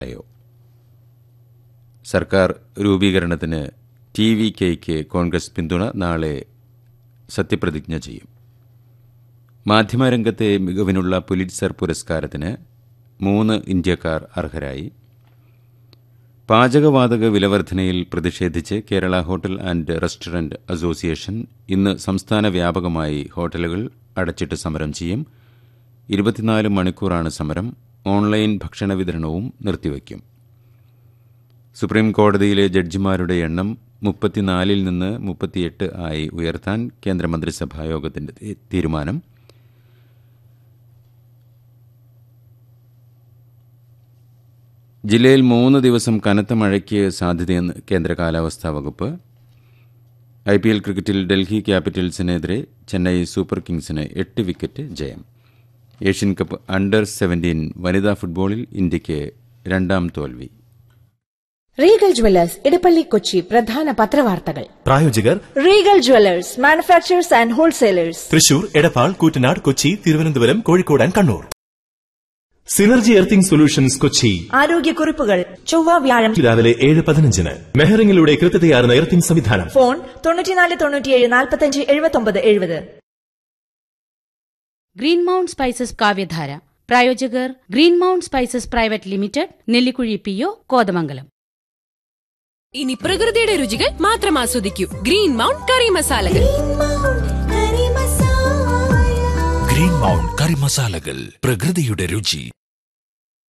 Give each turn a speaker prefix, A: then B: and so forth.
A: യോ സർക്കാർ രൂപീകരണത്തിന് ടി വി കെയ്ക്ക് കോൺഗ്രസ് പിന്തുണ നാളെ സത്യപ്രതിജ്ഞ ചെയ്യും മാധ്യമരംഗത്തെ മികവിനുള്ള പുലിറ്റ്സർ പുരസ്കാരത്തിന് മൂന്ന് ഇന്ത്യക്കാർ അർഹരായി പാചകവാതക വിലവർധനയിൽ പ്രതിഷേധിച്ച് Kerala hotel and restaurant association ഇന്ന് സംസ്ഥാന വ്യാപകമായി ഹോട്ടലുകൾ അടച്ചിട്ട് സമരം ചെയ്യും ഇരുപത്തിനാല് മണിക്കൂറാണ് സമരം ഓൺലൈൻ ഭക്ഷണ വിതരണവും നിർത്തിവയ്ക്കും സുപ്രീം കോടതിയിലെ ജഡ്ജിമാരുടെ എണ്ണം മുപ്പത്തിനാലിൽ നിന്ന് മുപ്പത്തിയെട്ട് ആയി ഉയർത്താൻ കേന്ദ്രമന്ത്രിസഭാ യോഗത്തിന്റെ തീ- തീരുമാനം ജില്ലയിൽ മൂന്ന് ദിവസം കനത്ത മഴയ്ക്ക് സാധ്യതയെന്ന് കേന്ദ്ര കാലാവസ്ഥാ വകുപ്പ് ഐ പി എൽ ക്രിക്കറ്റിൽ ഡൽഹി ക്യാപിറ്റൽസിനെതിരെ ചെന്നൈ സൂപ്പർ കിങ്സിന് എട്ട് വിക്കറ്റ് ജയം ഏഷ്യൻ കപ്പ് അണ്ടർ സെവൻറ്റീൻ വനിതാ ഫുട്ബോളിൽ ഇന്ത്യയ്ക്ക് രണ്ടാം തോൽവി
B: റീഗൽ ജ്വല്ലേഴ്സ് ഇടപ്പള്ളി കൊച്ചി പ്രധാന പത്രവാർത്തകൾ
C: പ്രായോജകർ
B: Regal jewellers manufacturers and wholesalers
C: Thrissur Edappal Koottanad Kochi Thiruvananthapuram Kozhikode and Kannur synergy earthing solutions Kochi
B: ആരോഗ്യക്കുറിപ്പുകൾ ചൊവ്വ വ്യാഴം
C: രാവിലെ ഏഴ് പതിനഞ്ചിന് മെഹറിംഗിലൂടെ കൃത്യതയാർന്ന എർത്തിംഗ് സംവിധാനം
B: ഫോൺ തൊണ്ണൂറ്റിനാല് തൊണ്ണൂറ്റിയേഴ് നാൽപ്പത്തഞ്ച് എഴുപത്തൊമ്പത് എഴുപത്
D: ഗ്രീൻ മൗണ്ട് സ്പൈസസ് കാവ്യധാര പ്രായോജകർ green mount spices private limited Nellikuzhi P O Kothamangalam
E: ഇനി പ്രകൃതിയുടെ രുചികൾ മാത്രം ആസ്വദിക്കൂ ഗ്രീൻ മൗണ്ട് കറി മസാലകൾ
F: ഗ്രീൻ മൗണ്ട് കറി മസാലകൾ പ്രകൃതിയുടെ രുചി